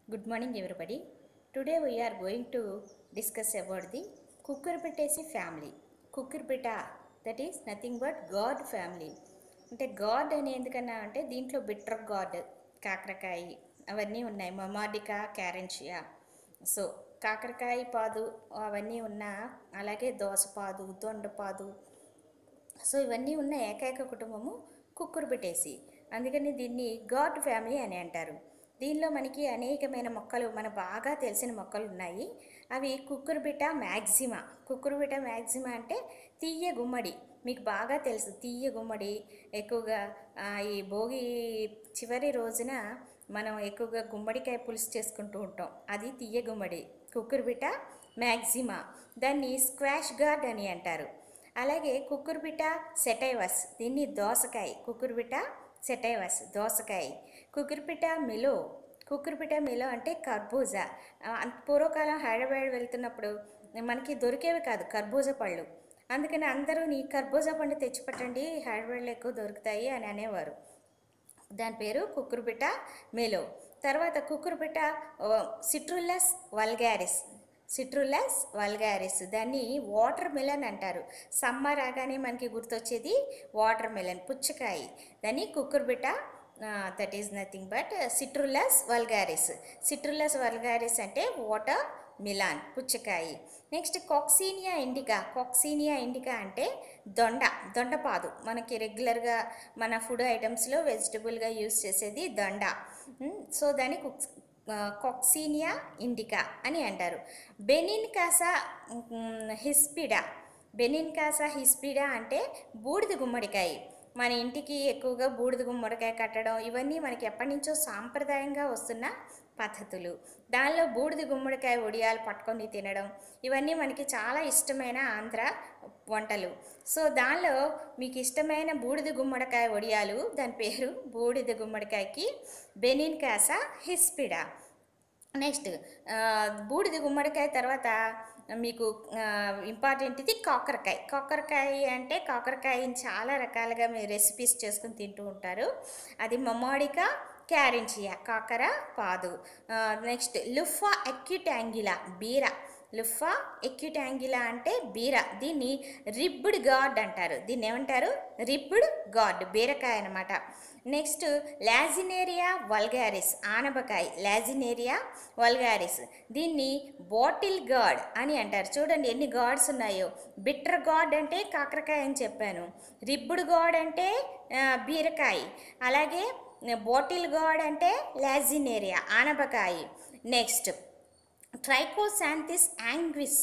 Good morning, everybody. Today we are going to discuss about the Kukurpitesi family. Kukurpita, that is nothing but God family. అంటే god అని ఎందుకన్నా అంటే దీంట్లో bitter God కాకరకాయ అవన్నీ ఉన్నాయి మొమాడికా క్యారెన్షియా సో కాకరకాయ పాదు అవన్నీ ఉన్న అలాగే దోసపాదు దొండపాదు సో ఇవన్నీ ఉన్న ఏకైక కుటుంబము కుక్కురు పెట్టేసి అందుకని దీన్ని గాడ్ ఫ్యామిలీ అని అంటారు దీనిలో మనకి అనేకమైన మొక్కలు మన బాగా తెలిసిన మొక్కలు ఉన్నాయి అవి కుక్కురుబిట మ్యాక్సిమా కుక్కురుబిట మ్యాక్సిమా అంటే తీయ గుమ్మడి మీకు బాగా తెలుసు తీయ గుమ్మడి ఎక్కువగా ఆ, ఈ భోగి చివరి రోజున మనం ఎక్కువగా గుమ్మడికాయ పులుసు చేసుకుంటూ ఉంటాం అది తీయ గుమ్మడి కుక్కురుబిట మ్యాక్సిమా దాన్ని స్క్వాష్ గార్డ్ అని అంటారు అలాగే కుక్కురుబిట సెటైవస్ దీన్ని దోసకాయ కుక్కురుబిట సెటైవస్ దోసకాయ కుక్కురుబిట మిలో కుక్కురుబిట మిలో అంటే కర్బూజా ఆ, అంత పూర్వకాలం హైదరాబాద్ వెళ్తున్నప్పుడు మనకి దొరికేవి కాదు కర్బూజా పళ్ళు అందుకని అందరూ నీ కర్బూజా పండు తెచ్చిపెట్టండి హైదరాబాద్లో ఎక్కువ దొరుకుతాయి అని అనేవారు దాని పేరు కుక్కురుబిట మెలో తర్వాత Cucurbita Citrullus vulgaris Citrullus vulgaris దాన్ని వాటర్ మిలన్ అంటారు సమ్మర్ రాగానే మనకి గుర్తొచ్చేది వాటర్ మిలన్ పుచ్చకాయ దాన్ని Cucurbita that is nothing but Citrullus vulgaris Citrullus vulgaris అంటే వాటర్ మిలాన్ పుచ్చకాయ next Coccinia indica Coccinia indica అంటే దొండ దొండపాదు మనకి రెగ్యులర్గా మన ఫుడ్ ఐటమ్స్లో వెజిటబుల్గా యూస్ చేసేది దొండ మ్, సో దాన్ని కుక్స్ కాక్సీనియా ఇండికా అని అంటారు బెనిన్ కాసా మ్, హిస్పిడా బెనిన్ కాసా హిస్పిడా అంటే బూడిద గుమ్మడికాయ మన ఇంటికి ఎక్కువగా బూడిద గుమ్మడికాయ కట్టడం ఇవన్నీ మనకి ఎప్పటి నుంచో సాంప్రదాయంగా వస్తున్న పద్ధతులు దానిలో బూడిద గుమ్మడికాయ ఒడియాలు పట్టుకొని తినడం ఇవన్నీ మనకి చాలా ఇష్టమైన ఆంధ్ర వంటలు సో దానిలో మీకు ఇష్టమైన బూడిద గుమ్మడికాయ ఒడియాలు దాని పేరు బూడిద గుమ్మడికాయకి బెనిన్ కాసా హిస్పిడా నెక్స్ట్ ఆ, బూడిద గుమ్మడికాయ తర్వాత మీకు ఇంపార్టెంట్ ఇది కాకరకాయ కాకరకాయ అంటే కాకరకాయని చాలా రకాలుగా మీరు రెసిపీస్ చేసుకుని తింటూ ఉంటారు అది మమాడికా క్యారెంచియా కాకర పాదు నెక్స్ట్ లుఫా ఎక్యుటాంగిలా బీర లుఫా ఎక్యుటాంగిలా అంటే బీర దీన్ని రిబ్బుడ్ గాడ్ అంటారు దీన్ని ఏమంటారు రిబ్బుడ్ గాడ్ బీరకాయ అనమాట నెక్స్ట్ లాజినేరియా వల్గారిస్ ఆనపకాయ లాజినేరియా వల్గారిస్ దీన్ని బాటిల్ గాడ్ అని అంటారు చూడండి ఎన్ని గాడ్స్ ఉన్నాయో బిట్టర్ గాడ్ అంటే కాకరకాయ అని చెప్పాను రిబ్బుడ్ గాడ్ అంటే ఆ, బీరకాయ అలాగే బాటిల్ గాడ్ అంటే లాజినేరియా ఆనపకాయ నెక్స్ట్ ట్రైకోశాంతిస్ యాంగ్విస్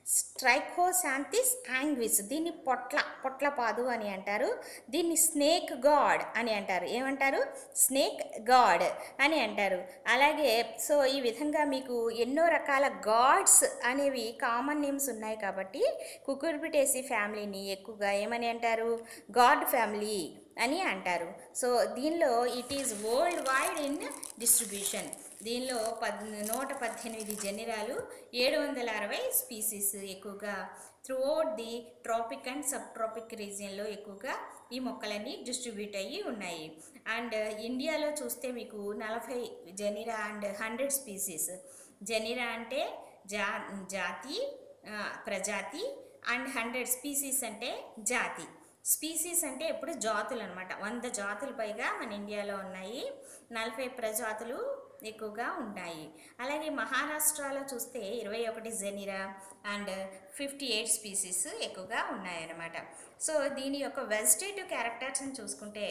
ట్రైకోశాంతిస్ యాంగ్విస్ దీన్ని పొట్ల పొట్లపాదు అని అంటారు దీన్ని స్నేక్ గాడ్ అని అంటారు ఏమంటారు స్నేక్ గాడ్ అని అంటారు అలాగే సో ఈ విధంగా మీకు ఎన్నో రకాల గాడ్స్ అనేవి కామన్ నేమ్స్ ఉన్నాయి కాబట్టి కుకుర్బిటేసి ఫ్యామిలీని ఎక్కువగా ఏమని అంటారు గాడ్ ఫ్యామిలీ అని అంటారు సో దీనిలో it is worldwide in distribution దీనిలో పద్ నూట పద్దెనిమిది జనిరాలు ఏడు వందల అరవై స్పీసీస్ ఎక్కువగా throughout the tropic and subtropic రీజియన్లో ఎక్కువగా ఈ మొక్కలన్నీ డిస్ట్రిబ్యూట్ అయ్యి ఉన్నాయి అండ్ ఇండియాలో చూస్తే మీకు నలభై genera and hundred species genera అంటే జా జాతి ఆ, ప్రజాతి అండ్ హండ్రెడ్ స్పీసీస్ అంటే జాతి స్పీసీస్ అంటే ఎప్పుడు జాతులు అనమాట వంద జాతులు పైగా మన ఇండియాలో ఉన్నాయి నలభై ప్రజాతులు ఎక్కువగా ఉన్నాయి అలాగే మహారాష్ట్రలో చూస్తే ఇరవై ఒకటి genera and fifty eight species ఎక్కువగా ఉన్నాయన్నమాట సో దీని యొక్క వెజిటేటివ్ క్యారెక్టర్స్ని చూసుకుంటే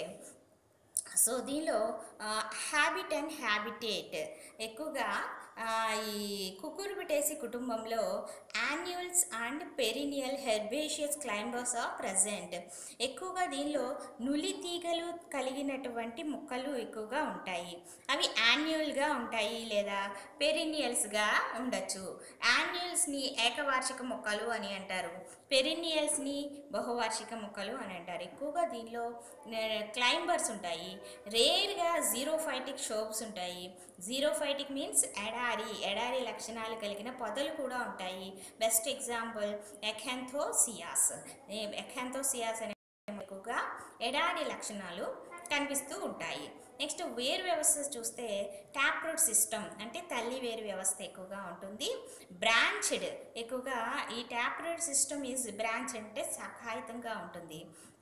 సో దీనిలో హ్యాబిట్ అండ్ హ్యాబిటేట్ ఎక్కువగా ఆ, ఈ కుకుర్బిటేసి కుటుంబంలో annuals and perennial herbaceous climbers are present ఎక్కువగా దీనిలో నులి తీగలు కలిగినటువంటి మొక్కలు ఎక్కువగా ఉంటాయి అవి యాన్యువల్గా ఉంటాయి లేదా పెరినియల్స్గా ఉండొచ్చు యాన్యువల్స్ని ఏకవార్షిక మొక్కలు అని అంటారు పెరినియల్స్ని బహువార్షిక మొక్కలు అని అంటారు ఎక్కువగా దీనిలో క్లైంబర్స్ ఉంటాయి రేర్గా జీరోఫైటిక్ షోప్స్ ఉంటాయి జీరోఫైటిక్ మీన్స్ ఎడారి ఎడారి లక్షణాలు కలిగిన పొదలు కూడా ఉంటాయి బెస్ట్ ఎగ్జాంపుల్ ఎఖాంథోసియాస్ ఎఖాంథోసియాస్ అనే ఎక్కువగా ఎడారి లక్షణాలు కనిపిస్తూ ఉంటాయి నెక్స్ట్ వేరు వ్యవస్థ చూస్తే ట్యాప్ రూట్ సిస్టమ్ అంటే తల్లి వేరు వ్యవస్థ ఎక్కువగా ఉంటుంది బ్రాంచ్డ్ ఎక్కువగా ఈ tap root system is branch అంటే సహాయతంగా ఉంటుంది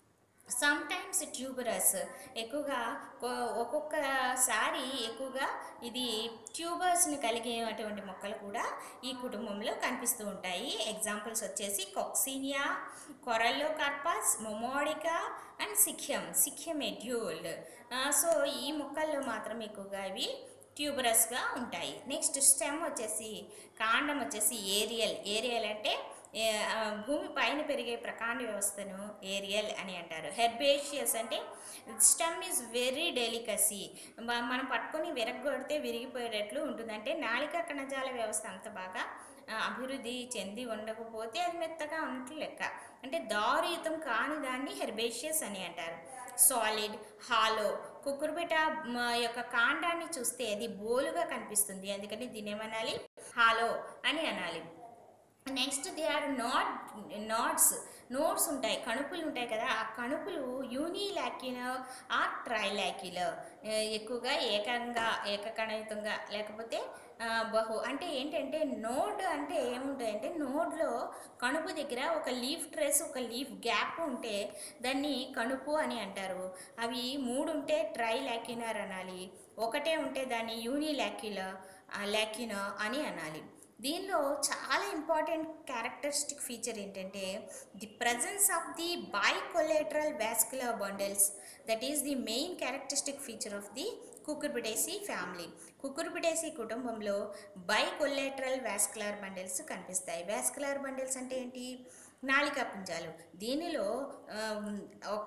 సమ్ టైమ్స్ ట్యూబరస్ ఎక్కువగా కొ- ఒక్కొక్కసారి ఎక్కువగా ఇది ట్యూబర్స్ని కలిగినటువంటి మొక్కలు కూడా ఈ కుటుంబంలో కనిపిస్తూ ఉంటాయి ఎగ్జాంపుల్స్ వచ్చేసి కొక్సీనియా కొరల్లో కార్పాస్ మొమోడికా అండ్ సిఖ్యం సిఖ్యం ఎడ్యూల్డ్ సో ఈ మొక్కల్లో మాత్రం ఎక్కువగా ఇవి ట్యూబరస్గా ఉంటాయి నెక్స్ట్ స్టెమ్ వచ్చేసి కాండం వచ్చేసి ఏరియల్ ఏరియల్ అంటే ఏ, ఆ, భూమి పైన పెరిగే ప్రకాండ వ్యవస్థను ఏరియల్ అని అంటారు హెర్బేషియస్ అంటే స్టమ్ ఈజ్ వెరీ డెలికసీ మనం పట్టుకొని విరగొడితే విరిగిపోయేటట్లు ఉంటుంది అంటే నాళిక కణజాల వ్యవస్థ అంత బాగా ఆ, అభివృద్ధి చెంది ఉండకపోతే అది మెత్తగా ఉన్నట్లు లెక్క అంటే దారుయుతం కాని దాన్ని హెర్బేషియస్ అని అంటారు సాలిడ్ హాలో కుకురుబిట మ, యొక్క కాండాన్ని చూస్తే అది బోలుగా కనిపిస్తుంది అందుకని దీన్ని ఏమనాలి హాలో అని అనాలి next they are not knots nodes ఉంటాయి కణుపులు ఉంటాయి కదా ఆ కణుపులు యూనిలాక్యులర్ ఆర్ ట్రైలాక్యులర్ ఎక్కువగా ఏకంగా ఏకకణయుతంగా లేకపోతే ఆ, బహు అంటే ఏంటంటే నోడ్ అంటే ఏముంటాయంటే నోడ్లో కణుపు దగ్గర ఒక లీఫ్ ట్రెస్ ఒక లీఫ్ గ్యాప్ ఉంటే దాన్ని కణుపు అని అంటారు అవి మూడు ఉంటే ట్రై లాక్యునర్ అనాలి ఒకటే ఉంటే దాన్ని యూనిలాక్యులర్ లాక్యునర్ అని అనాలి దీనిలో చాలా ఇంపార్టెంట్ క్యారెక్టరిస్టిక్ ఫీచర్ ఏంటంటే the presence of the bicollateral vascular bundles that is the main characteristic feature of the Cucurbitaceae family Cucurbitaceae కుటుంబంలో బైకొలేటరల్ వాస్కులర్ బండిల్స్ కనిపిస్తాయి వాస్కులర్ బండిల్స్ అంటే ఏంటి నాళికా పుంజాలు దీనిలో ఆమ్, ఒక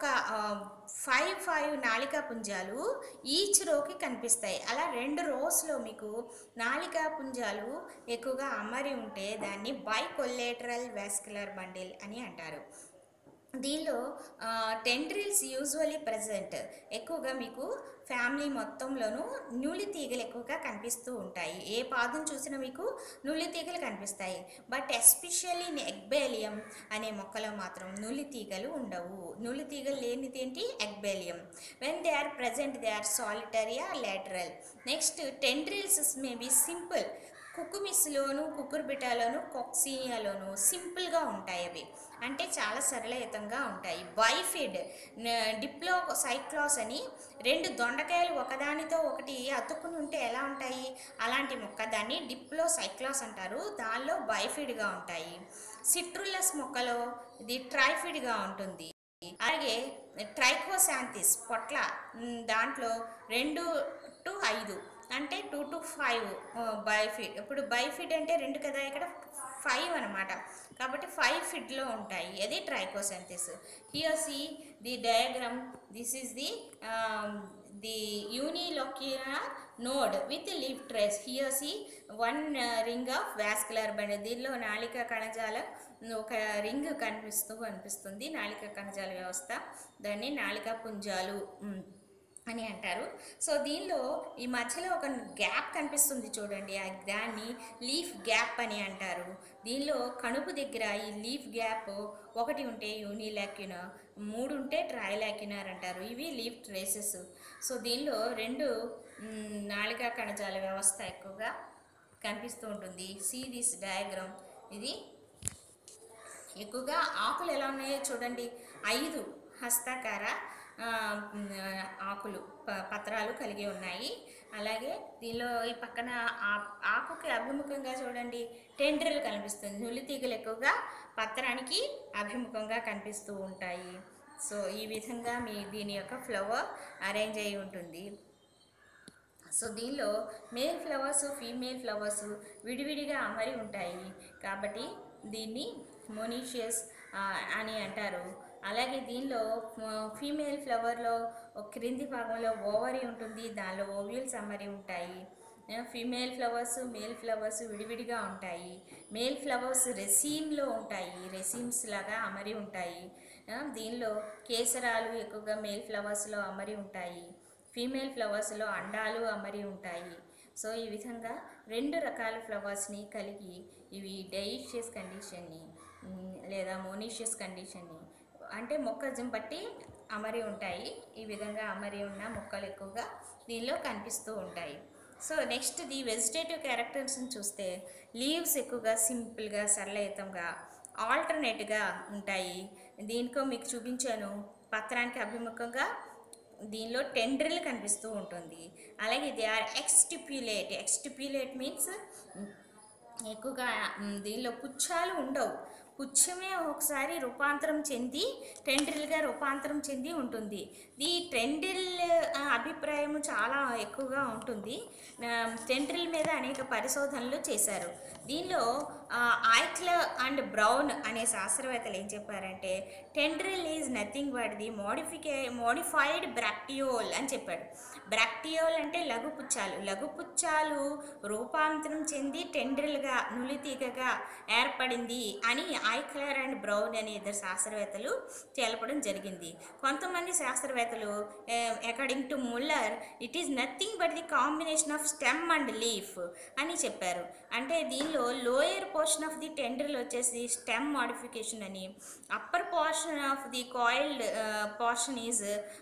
ఫైవ్ ఫైవ్ నాళికా పుంజాలు ఈచ్ రోకి కనిపిస్తాయి అలా రెండు రోస్లో మీకు నాళికా పుంజాలు ఎక్కువగా అమరి ఉంటే దాన్ని బైకొల్లేటరల్ వాస్కులర్ బండిల్ అని అంటారు దీనిలో టెండ్రిల్స్ యూజువలీ ప్రజెంట్ ఎక్కువగా మీకు ఫ్యామిలీ మొత్తంలోనూ నూలి తీగలు ఎక్కువగా కనిపిస్తూ ఉంటాయి ఏ పాదం చూసినా మీకు నూలి తీగలు కనిపిస్తాయి బట్ ఎస్పెషల్లీ ఎగ్బేలియం అనే మొక్కలో మాత్రం నూలి తీగలు ఉండవు నూలి తీగలు లేనిది ఏంటి Ecballium when they are present they are solitary lateral next tendrils may be simple కుకుమిస్లోను కుకుర్బిటాలోను కొక్సీనియాలోను సింపుల్గా ఉంటాయి అవి అంటే చాలా సరళయుతంగా ఉంటాయి బైఫిడ్ డిప్లో సైక్లాస్ అని రెండు దొండకాయలు ఒకదానితో ఒకటి అతుక్కుని ఉంటే ఎలా ఉంటాయి అలాంటి మొక్క దాన్ని డిప్లో సైక్లాస్ అంటారు దానిలో బైఫిడ్గా ఉంటాయి సిట్రులస్ మొక్కలో ఇది ట్రైఫిడ్గా ఉంటుంది అలాగే ట్రైకోశాంతిస్ పొట్ల మ్, దాంట్లో రెండు టు ఐదు అంటే టూ టు ఫైవ్ బైఫిడ్ ఇప్పుడు బైఫిడ్ అంటే రెండు కదా ఇక్కడ ఫైవ్ అనమాట కాబట్టి ఫైవ్ ఫిడ్లో ఉంటాయి అది Trichosanthes here see the diagram this is the the unilocular node with leaf trace here see one ring of vascular bundle దీనిలో నాళిక కణజాల ఒక రింగ్ కనిపిస్తూ కనిపిస్తుంది నాళిక కణజాల వ్యవస్థ దాన్ని నాళిక పుంజాలు మ్, అని అంటారు సో దీనిలో ఈ మధ్యలో ఒక గ్యాప్ కనిపిస్తుంది చూడండి ఆ దాన్ని లీఫ్ గ్యాప్ అని అంటారు దీనిలో కణుపు దగ్గర ఈ లీఫ్ గ్యాప్ ఒకటి ఉంటే యూనిలాక్యునర్ మూడు ఉంటే ట్రైలాక్యునర్ అంటారు ఇవి లీఫ్ ట్రేసెస్ సో దీనిలో రెండు మ్, నాళికా కణజాల వ్యవస్థ ఎక్కువగా కనిపిస్తూ ఉంటుంది సి దిస్ డయాగ్రామ్ ఇది ఎక్కువగా ఆకులు ఎలా ఉన్నాయో చూడండి ఐదు హస్తాకార ఆ, మ్, ఆకులు ప- పత్రాలు కలిగి ఉన్నాయి అలాగే దీనిలో ఈ పక్కన ఆ- ఆకుకి అభిముఖంగా చూడండి టెండ్రిల్ కనిపిస్తుంది నులి తీగలు ఎక్కువగా పత్రానికి అభిముఖంగా కనిపిస్తూ ఉంటాయి సో ఈ విధంగా మీ దీని యొక్క ఫ్లవర్ అరేంజ్ అయి ఉంటుంది సో దీనిలో మేల్ ఫ్లవర్స్ ఫీమేల్ ఫ్లవర్స్ విడివిడిగా అమరి ఉంటాయి కాబట్టి దీన్ని మొనీషియస్ అని అంటారు అలాగే దీనిలో ఫీమేల్ ఫ్లవర్లో క్రింది భాగంలో ఓవరీ ఉంటుంది దానిలో ఓవ్యూల్స్ అమరి ఉంటాయి ఫీమేల్ ఫ్లవర్స్ మేల్ ఫ్లవర్స్ విడివిడిగా ఉంటాయి మేల్ ఫ్లవర్స్ రెసీమ్లో ఉంటాయి రెసీమ్స్ లాగా అమరి ఉంటాయి ఆ, దీనిలో కేసరాలు ఎక్కువగా మేల్ ఫ్లవర్స్లో అమరి ఉంటాయి ఫీమేల్ ఫ్లవర్స్లో అండాలు అమరి ఉంటాయి సో ఈ విధంగా రెండు రకాల ఫ్లవర్స్ని కలిగి ఇవి డైషియస్ కండిషన్ని మ్, లేదా మోనీషియస్ కండిషన్ని అంటే మొక్కజం బట్టి అమరి ఉంటాయి ఈ విధంగా అమరి ఉన్న మొక్కలు ఎక్కువగా దీనిలో కనిపిస్తూ ఉంటాయి సో నెక్స్ట్ ది వెజిటేటివ్ క్యారెక్టర్స్ని చూస్తే లీవ్స్ ఎక్కువగా సింపుల్గా సరళయుతంగా ఆల్టర్నేట్గా ఉంటాయి దీనికో మీకు చూపించాను పత్రానికి అభిముఖంగా దీనిలో టెండ్రిల్ కనిపిస్తూ ఉంటుంది అలాగే they are exstipulate exstipulate means ఎక్కువగా మ్, దీనిలో పుచ్చాలు ఉండవు పుచ్చమే ఒకసారి రూపాంతరం చెంది టెండ్రిల్గా రూపాంతరం చెంది ఉంటుంది ఈ టెండ్రిల్ ఆ, అభిప్రాయం చాలా ఎక్కువగా ఉంటుంది ఆ, టెండ్రిల్ మీద అనేక పరిశోధనలు చేశారు దీనిలో ఐక్ల అండ్ బ్రౌన్ అనే శాస్త్రవేత్తలు ఏం చెప్పారంటే tendril is nothing but the modifica modified bracteole అని చెప్పాడు బ్రాక్టియోల్ అంటే లఘుపుచ్చాలు లఘుపుచ్చాలు రూపాంతరం చెంది టెండ్రిల్గా నులితీగగా ఏర్పడింది అని ఐక్లర్ అండ్ బ్రౌన్ అనే ఇద్దరు శాస్త్రవేత్తలు తెలపడం జరిగింది కొంతమంది శాస్త్రవేత్తలు according to Muller it is nothing but the combination of stem and leaf అని చెప్పారు అంటే దీనిలో lower portion of the tendril వచ్చేసి స్టెమ్ మోడిఫికేషన్ అని upper portion of the coiled portion is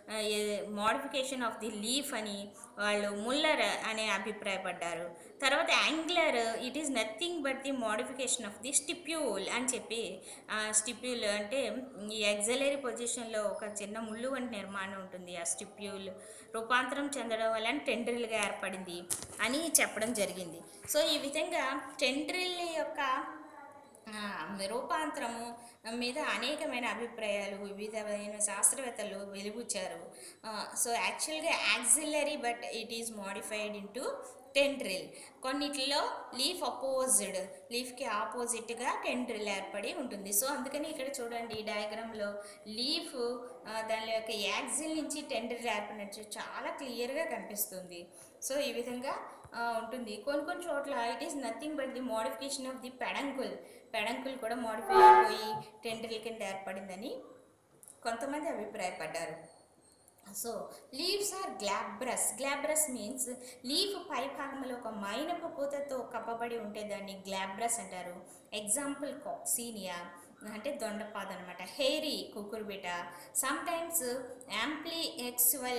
modification of the leaf అని వాళ్ళు Muller అనే అభిప్రాయపడ్డారు తర్వాత Engler it is nothing but the modification of the stipule అని చెప్పి స్టిప్యూల్ అంటే ఈ ఎగ్జలరీ పొజిషన్లో ఒక చిన్న ముళ్ళు వంటి నిర్మాణం ఉంటుంది ఆ స్టిప్యూల్ రూపాంతరం చెందడం వలన టెండ్రిల్గా ఏర్పడింది అని చెప్పడం జరిగింది సో ఈ విధంగా టెండ్రిల్ యొక్క ఆ, రూపాంతరము మీద అనేకమైన అభిప్రాయాలు వివిధమైన శాస్త్రవేత్తలు వెలుగుచ్చారు so actually axillary but it is modified into tendril కొన్నిటిలో లీఫ్ అపోజిడ్ లీఫ్కి ఆపోజిట్గా టెండ్రిల్ ఏర్పడి ఉంటుంది సో అందుకని ఇక్కడ చూడండి ఈ డయాగ్రామ్లో లీఫ్ దాని యొక్క యాక్సిల్ నుంచి టెండ్రిల్ ఏర్పడినట్టు చాలా క్లియర్గా కనిపిస్తుంది సో ఈ విధంగా ఆ, ఉంటుంది కొన్ని కొన్ని చోట్ల it is nothing but the modification of the peduncle peduncle కూడా మోడిఫై అయిపోయి టెండ్రిల్ కింద ఏర్పడిందని కొంతమంది అభిప్రాయపడ్డారు so leaves are glabrous glabrous means leaf పై భాగంలో ఒక మైనపు పూతతో కప్పబడి ఉంటే దాన్ని గ్లాబ్రస్ అంటారు ఎగ్జాంపుల్ కాక్సీనియా అంటే దొండపాద అనమాట hairy Cucurbita some times ample ఎక్స్వల్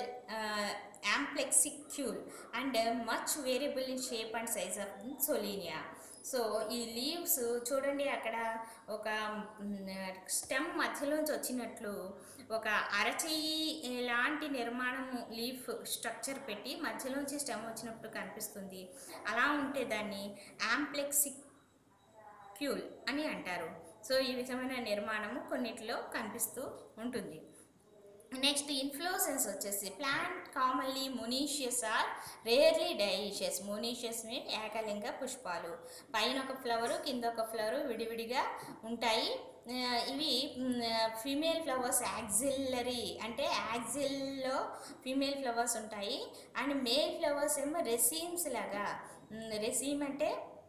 amplexicaul and much variable in shape and size of Solena so ఈ లీవ్స్ చూడండి అక్కడ ఒక స్టెమ్ మధ్యలోంచి వచ్చినట్లు ఒక అరచెయ్యి లాంటి నిర్మాణము లీఫ్ స్ట్రక్చర్ పెట్టి మధ్యలోంచి స్టెమ్ వచ్చినప్పుడు కనిపిస్తుంది అలా ఉంటే దాన్ని యాంప్లెక్సిక్యూల్ అని అంటారు సో ఈ విధమైన నిర్మాణము కొన్నిటిలో కనిపిస్తూ ఉంటుంది నెక్స్ట్ ఇన్ఫ్లోసెన్స్ వచ్చేసి plant commonly monoecious or rarely dioecious monoecious mean ఏకలింగ పుష్పాలు పైన ఒక ఫ్లవరు కింద ఒక ఫ్లవరు విడివిడిగా ఉంటాయి ఆ, ఇవి ఫీమేల్ ఫ్లవర్స్ యాక్సిల్లరీ అంటే యాక్సిల్లో ఫీమేల్ ఫ్లవర్స్ ఉంటాయి అండ్ మేల్ ఫ్లవర్స్ ఏమో రెసీమ్స్ లాగా రెసీమ్ అంటే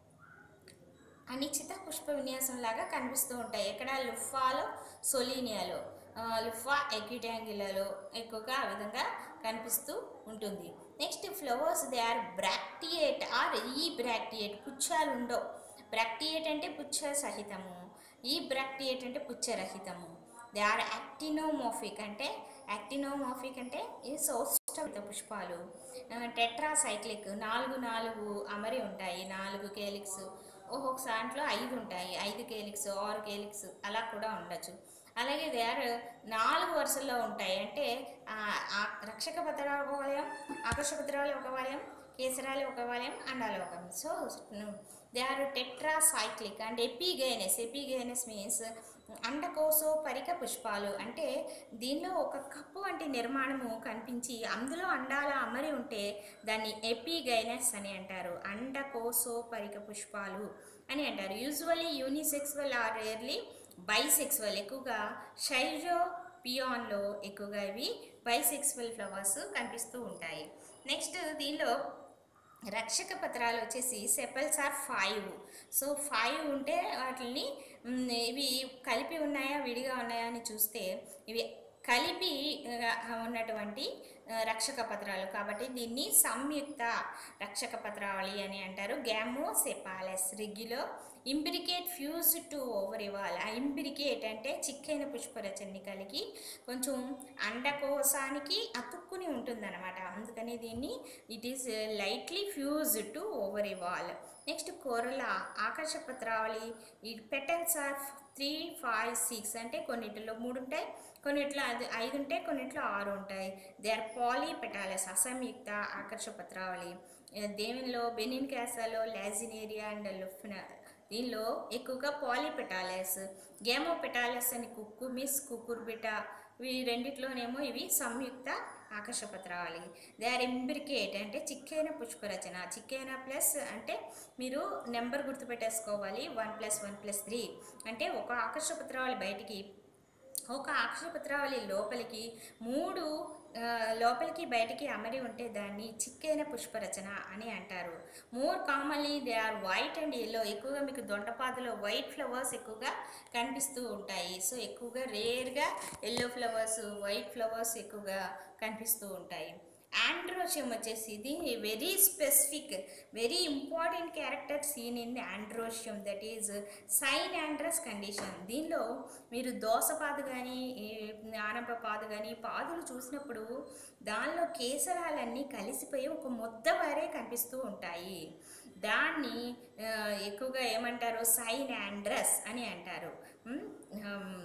అనిశ్చిత పుష్ప విన్యాసం లాగా కనిపిస్తూ ఉంటాయి ఎక్కడ లుఫాలో సొలీనియాలో ఆ, లుఫా ఎక్విటాంగిలలో ఎక్కువగా ఆ విధంగా కనిపిస్తూ ఉంటుంది next flowers they are bracteate or ఈ బ్రాక్టియేట్ పుచ్చాలు ఉండవు బ్రాక్టియేట్ అంటే పుచ్చ సహితము ఈ బ్రాక్టియేట్ అంటే పుచ్చరహితము దే ఆర్ యాక్టినోమోఫిక్ అంటే యాక్టినోమోఫిక్ అంటే ఈ సౌష్ఠవిత పుష్పాలు టెట్రాసైక్లిక్ నాలుగు నాలుగు అమరి ఉంటాయి నాలుగు కేలిక్స్ ఒక్కొక్క దాంట్లో ఐదు ఉంటాయి ఐదు కేలిక్స్ ఆరు కేలిక్స్ అలా కూడా ఉండొచ్చు అలాగే దే ఆర్ నాలుగు వరుసల్లో ఉంటాయి అంటే ఆ, ఆ రక్షక పత్రాల ఒక వలయం ఆకర్ష పత్రాలు ఒక వలయం కేసరాలు ఒక వలయం అండాలి ఒక వలయం. So they are tetracyclic and epigynous epigynous means అండకోసో పరిక పుష్పాలు అంటే దీనిలో ఒక కప్పు వంటి నిర్మాణము కనిపించి అందులో అండాల అమరి ఉంటే దాన్ని ఎపిగైనస్ అని అంటారు అండకోసో పరిక పుష్పాలు అని అంటారు usually unisexual or rarely bisexual ఎక్కువగా షైజో పియాన్లో ఎక్కువగా ఇవి బైసెక్సువల్ ఫ్లవర్స్ కనిపిస్తూ ఉంటాయి నెక్స్ట్ దీనిలో రక్షక పత్రాలు వచ్చేసి sepals are five so five ఉంటే వాటిని మ్, ఇవి కలిపి ఉన్నాయా విడిగా ఉన్నాయా అని చూస్తే ఇవి కలిపి ఆ, ఉన్నటువంటి ఆ, రక్షక పత్రాలు కాబట్టి దీన్ని సంయుక్త రక్షక పత్రావళి అని అంటారు గ్యామోసెపాలస్ రిగ్గిలో imbricate fused to ovary wall ఆ ఇంబ్రికేట్ అంటే చిక్కైన పుష్పరచనని కలిగి కొంచెం అండకోశానికి అతుక్కుని ఉంటుందన్నమాట అందుకని దీన్ని it is lightly fused to ovary wall next కోరల ఆకర్ష పత్రావళి ఈ petals are three five six అంటే కొన్నిటిలో మూడు ఉంటాయి కొన్నిట్లో అది ఐదు ఉంటాయి కొన్నిట్లో ఆరు ఉంటాయి దే ఆర్ పాలీ పెటాలస్ అసంయుక్త ఆకర్ష పత్రావళి దేనిలో బెనిన్ క్యాసాలో లాజినేరియా అండ్ లుఫ్న దీనిలో ఎక్కువగా పాలీపెటాలస్ గేమోపెటాలస్ అని కుక్కు మిస్ కుకుర్బిటా ఇవి రెండిట్లోనేమో ఇవి సంయుక్త ఆకర్షపత్రావళి దే ఆర్ ఇంబ్రికేట్ అంటే చిక్కైన పుష్పరచన చిక్కైన ప్లస్ అంటే మీరు నెంబర్ గుర్తుపెట్టేసుకోవాలి one plus one plus three అంటే ఒక ఆకర్షపత్రావళి బయటికి ఒక అక్షరపత్రావళి లోపలికి మూడు ఆ, లోపలికి బయటికి అమరి ఉంటే దాన్ని చిక్కైన పుష్పరచన అని అంటారు more commonly they are white and yellow ఎక్కువగా మీకు దొండపాదులో వైట్ ఫ్లవర్స్ ఎక్కువగా కనిపిస్తూ ఉంటాయి సో ఎక్కువగా రేర్గా ఎల్లో ఫ్లవర్స్ వైట్ ఫ్లవర్స్ ఎక్కువగా కనిపిస్తూ ఉంటాయి ఆండ్రోషియం వచ్చేసి ఇది very specific very important character seen in androecium that is synandrous condition దీనిలో మీరు దోసపాదు కానీ ఆనప పాదు కానీ పాదులు చూసినప్పుడు దానిలో కేసరాలన్నీ కలిసిపోయి ఒక ముద్ద వరే కనిపిస్తూ ఉంటాయి దాన్ని ఆ, ఎక్కువగా ఏమంటారు సైన్ ఆండ్రస్ అని అంటారు ఉమ్, ఉమ్,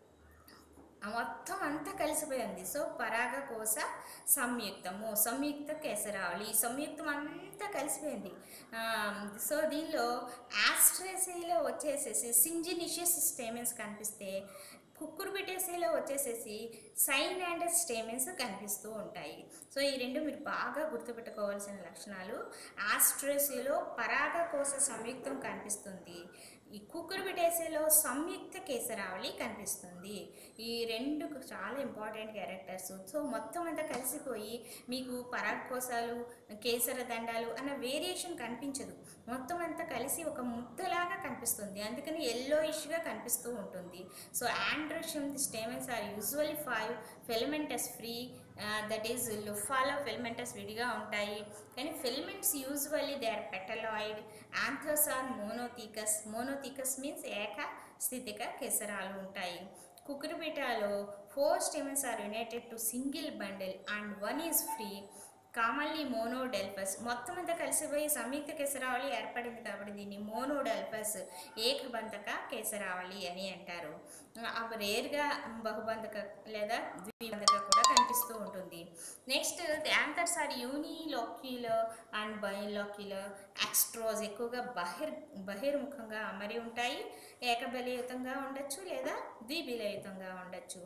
ఆ మొత్తం అంతా కలిసిపోయింది సో పరాగకోశ సంయుక్తము సంయుక్త కేసరావళి ఈ సంయుక్తం అంతా కలిసిపోయింది ఆ, సో దీనిలో ఆస్ట్రేసీలో వచ్చేసేసి సింజినిషియస్ స్టేమెన్స్ కనిపిస్తే కుక్కురుబిటేసీలో వచ్చేసేసి సైన్ అండ్ స్టేమెన్స్ కనిపిస్తూ ఉంటాయి సో ఈ రెండు మీరు బాగా గుర్తుపెట్టుకోవాల్సిన లక్షణాలు ఆస్ట్రేసీలో పరాగకోశ సంయుక్తం కనిపిస్తుంది ఈ కుక్కురుబిటేసీలో సంయుక్త కేసరావళి కనిపిస్తుంది ఈ రెండు చాలా ఇంపార్టెంట్ క్యారెక్టర్స్ సో మొత్తం అంతా కలిసిపోయి మీకు పరాగకోశాలు కేసర దండాలు అన్న వేరియేషన్ కనిపించదు మొత్తం అంతా కలిసి ఒక ముద్దలాగా కనిపిస్తుంది అందుకని ఎల్లోయిష్గా కనిపిస్తూ ఉంటుంది so androecium stamens are usually five filaments free that is లుఫాలో ఫిలమెంటస్ విడిగా ఉంటాయి కానీ filaments usually they are petaloid anthers are monothecous monothecous means ఏక స్థితిక కేసరాలు ఉంటాయి కుకురుబిటాలో four stamens are united to single bundle and one is free commonly monadelphous మొత్తం అంతా కలిసిపోయి సంయుక్త కేసరావళి ఏర్పడింది కాబట్టి దీన్ని మోనోడెల్ఫస్ ఏకబంధక కేసరావళి అని అంటారు అవి రేర్గా బహుబంధక లేదా ద్విబంధక కూడా కనిపిస్తూ ఉంటుంది next anthers are unilocular and bilocular extrorse ఎక్కువగా బహిర్ బహిర్ముఖంగా అమరి ఉంటాయి ఏకబలయుతంగా ఉండొచ్చు లేదా ద్విబిలయుతంగా ఉండొచ్చు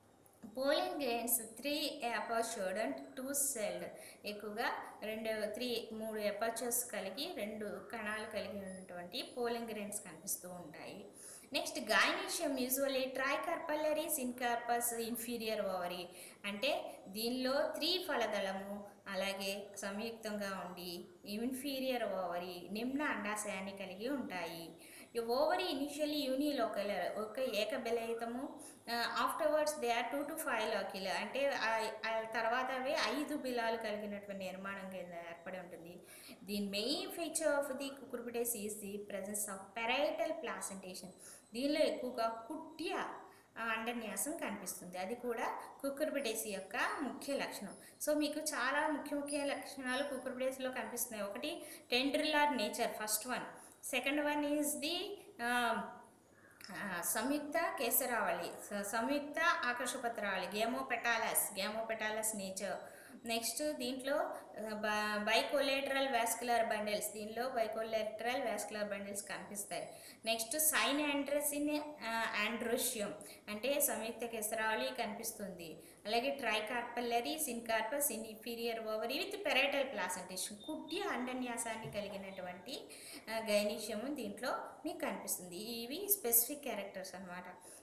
pollen grains three apertured and two celled ఎక్కువగా రెండు త్రీ మూడు ఎపర్చర్స్ కలిగి రెండు కణాలు కలిగి ఉన్నటువంటి పోలింగ్ గ్రెయిన్స్ కనిపిస్తూ ఉంటాయి next gynoecium usually tricarpellary syncarpous inferior ovary అంటే దీనిలో త్రీ ఫలదళము అలాగే సంయుక్తంగా ఉండి ఇన్ఫీరియర్ ఓవరీ నిమ్న అండాశయాన్ని కలిగి ఉంటాయి ఈ ఓవరీ ఇనిషియల్లీ యూనిలోకలర్ ఒక ఏకబెలయితము afterwards they are two to five locule అంటే ఆ- ఆ తర్వాత అవి ఐదు బిలాలు కలిగినటువంటి నిర్మాణం కింద ఏర్పడి ఉంటుంది దీని main feature of the Cucurbitaceae is the presence of parietal placentation దీనిలో ఎక్కువగా కుట్య ఆ, అండన్యాసం కనిపిస్తుంది అది కూడా కుకుర్బిటేసి యొక్క ముఖ్య లక్షణం సో మీకు చాలా ముఖ్య ముఖ్య లక్షణాలు కుకుర్బిటేసిలో కనిపిస్తున్నాయి ఒకటి tendrillar nature first one second one is the సంయుక్త కేసరావళి స- సంయుక్త ఆకర్షపత్రావళి గేమోపెటాలస్ గేమోపెటాలస్ నేచర్ నెక్స్ట్ దీంట్లో బైకోలేటరల్ వాస్కులర్ బండిల్స్ దీనిలో బైకోలేటరల్ వాస్కులర్ బండిల్స్ కనిపిస్తాయి next synandrous in androecium అంటే సంయుక్త కేసరావళి కనిపిస్తుంది అలాగే tricarpellary syncarpous in inferior ovary with parietal placentation కుడ్య అండన్యాసాన్ని కలిగినటువంటి గైనీషియము దీంట్లో మీకు కనిపిస్తుంది ఇవి స్పెసిఫిక్ క్యారెక్టర్స్ అన్నమాట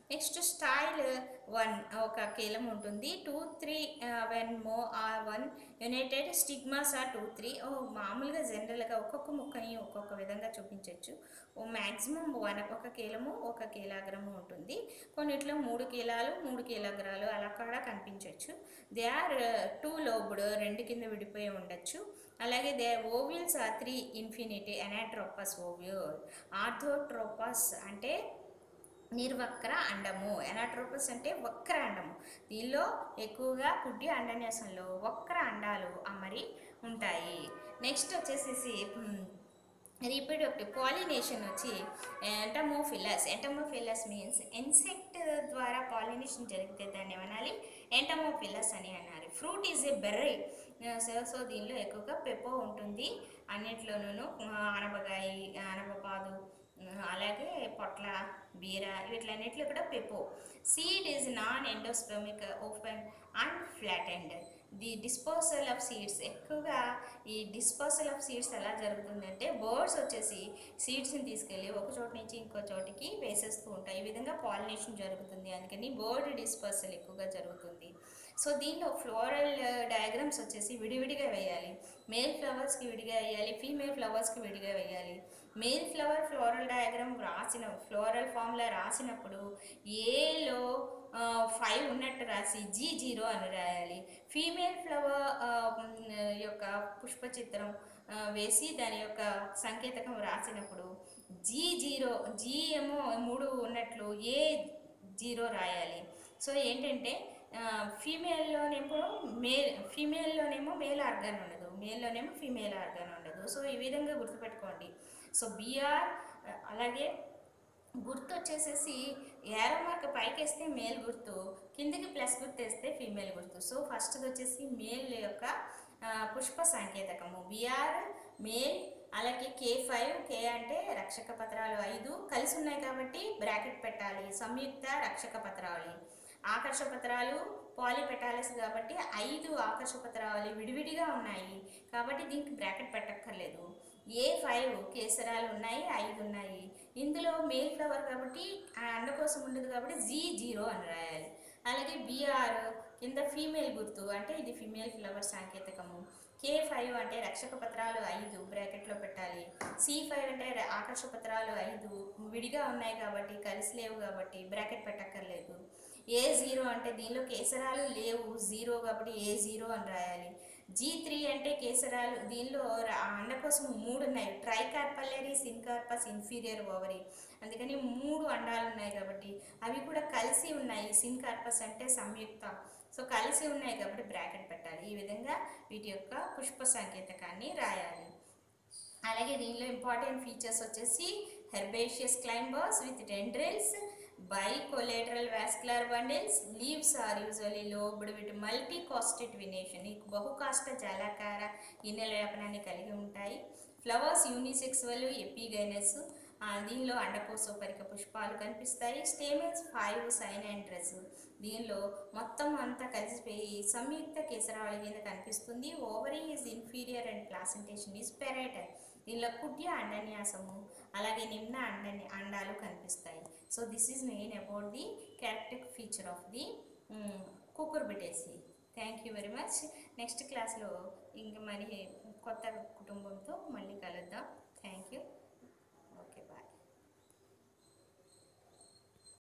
నెక్స్ట్ స్టైల్ వన్ ఒక కీలం ఉంటుంది two three when more or one united stigmas are two three ఓ మామూలుగా జనరల్గా ఒక్కొక్క ముక్కని ఒక్కొక్క విధంగా చూపించవచ్చు ఓ మ్యాక్సిమం వన్ ఒక కీలము ఒక కీలాగ్రము ఉంటుంది కొన్నిట్లో మూడు కీలాలు మూడు కీలాగ్రాలు అలా కూడా కనిపించవచ్చు దే ఆర్ టూ లోబుడ్ రెండు కింద విడిపోయి ఉండొచ్చు అలాగే they ovules are three infinity anatropous ovule orthotropous అంటే నిర్వక్ర అండము ఎనాట్రోపస్ అంటే వక్ర అండము దీనిలో ఎక్కువగా కుడ్డి అండన్యాసంలో వక్ర అండాలు అమరి ఉంటాయి నెక్స్ట్ వచ్చేసేసి రీప్రొడక్టివ్ పాలినేషన్ వచ్చి ఎంటమోఫిలస్ ఎంటమోఫిలస్ మీన్స్ ఇన్సెక్ట్ ద్వారా పాలినేషన్ జరిగితే దాన్ని ఏమనాలి ఎంటమోఫిలస్ అని అన్నారు fruit is a berry so so దీనిలో ఎక్కువగా పెప్పో ఉంటుంది అన్నిట్లోనూ ఆనపకాయ ఆనపపాదు అలాగే పొట్ల బీర వీటిలన్నిటిలో కూడా pepo seed is non endospermic open and flattened the disposal of seeds ఎక్కువగా ఈ డిస్పోజల్ ఆఫ్ సీడ్స్ ఎలా జరుగుతుందంటే బర్డ్స్ వచ్చేసి సీడ్స్ని తీసుకెళ్ళి ఒక చోట నుంచి ఇంకో చోటికి వేసేస్తూ ఉంటాయి ఈ విధంగా పాలినేషన్ జరుగుతుంది అందుకని బర్డ్ డిస్పర్సల్ ఎక్కువగా జరుగుతుంది సో దీనిలో ఫ్లోరల్ డయాగ్రామ్స్ వచ్చేసి విడివిడిగా వేయాలి మేల్ ఫ్లవర్స్కి విడిగా వేయాలి ఫీమేల్ ఫ్లవర్స్కి విడిగా వేయాలి మేల్ ఫ్లవర్ ఫ్లోరల్ డయాగ్రామ్ రాసిన ఫ్లోరల్ ఫామ్లో రాసినప్పుడు ఏలో ఫైవ్ ఉన్నట్టు రాసి జీ జీరో అని రాయాలి ఫీమేల్ ఫ్లవర్ యొక్క పుష్ప చిత్రం ఆ, వేసి దాని యొక్క సంకేతకం రాసినప్పుడు జీ జీరో జీ ఏమో మూడు ఉన్నట్లు ఏ జీరో రాయాలి సో ఏంటంటే ఫీమేల్లోనేమో మేల్ ఫీమేల్లోనేమో మేల్ ఆర్గాన్ ఉండదు మేల్లోనేమో ఫీమేల్ ఆర్గాన్ ఉండదు సో ఈ విధంగా గుర్తుపెట్టుకోండి సో బీఆర్ అలాగే గుర్తు వచ్చేసేసి ఏరో మార్క్ పైకి వేస్తే మేల్ గుర్తు కిందకి ప్లస్ గుర్తు వేస్తే ఫీమేల్ గుర్తు సో ఫస్ట్ వచ్చేసి మేల్ యొక్క ఆ, పుష్ప సంకేతకము బిఆర్ మేల్ అలాగే కే ఫైవ్ కే అంటే రక్షక పత్రాలు ఐదు కలిసి ఉన్నాయి కాబట్టి బ్రాకెట్ పెట్టాలి సంయుక్త రక్షక పత్రాలు ఆకర్ష పత్రాలు పాలిపెటాలిస్ కాబట్టి ఐదు ఆకర్ష పత్రాలు విడివిడిగా ఉన్నాయి కాబట్టి దీనికి బ్రాకెట్ పెట్టక్కర్లేదు ఏ ఫైవ్ కేసరాలు ఉన్నాయి ఐదు ఉన్నాయి ఇందులో మేల్ ఫ్లవర్ కాబట్టి ఆ అండ కోసం ఉండదు కాబట్టి జీ జీరో అని రాయాలి అలాగే బిఆర్ కింద ఫీమేల్ గుర్తు అంటే ఇది ఫీమేల్ ఫ్లవర్ సాంకేతికము కే ఫైవ్ అంటే రక్షక పత్రాలు ఐదు బ్రాకెట్లో పెట్టాలి సి ఫైవ్ అంటే ర- ఆకర్ష పత్రాలు ఐదు విడిగా ఉన్నాయి కాబట్టి కలిసి లేవు కాబట్టి బ్రాకెట్ పెట్టక్కర్లేదు ఏ జీరో అంటే దీనిలో కేసరాలు లేవు జీరో కాబట్టి ఏ జీరో అని రాయాలి జీ త్రీ అంటే కేసరాలు దీనిలో ర- అండ కోసం మూడు ఉన్నాయి ట్రైకార్పల్లరీ సిన్కార్పస్ ఇన్ఫీరియర్ ఓవరీ అందుకని మూడు అండాలు ఉన్నాయి కాబట్టి అవి కూడా కలిసి ఉన్నాయి సిన్కార్పస్ అంటే సంయుక్త సో కలిసి ఉన్నాయి కాబట్టి బ్రాకెట్ పెట్టాలి ఈ విధంగా వీటి యొక్క పుష్ప సంకేతకాన్ని రాయాలి అలాగే దీనిలో ఇంపార్టెంట్ ఫీచర్స్ వచ్చేసి herbaceous climbers with tendrils bicollateral vascular bundles leaves are usually lobed with multi costate venation ఈ బహుకాష్ట జలాకార గిన్నెల వ్యాపనాన్ని కలిగి ఉంటాయి ఫ్లవర్స్ యూనిసెక్సువల్ ఎపిగైనస్ దీనిలో అండకోశోపరిక పుష్పాలు కనిపిస్తాయి stamens five synandrous దీనిలో మొత్తం అంతా కలిసిపోయి సంయుక్త కేసరావళి కింద కనిపిస్తుంది ovary is inferior and placentation is parietal దీనిలో కుడ్య అండన్యాసము అలాగే నిమ్న అండని అండాలు కనిపిస్తాయి so this is main about the character feature of the Cucurbitaceae thank you very much next క్లాస్లో ఇంక మరి కొత్త కుటుంబంతో మళ్ళీ కలుద్దాం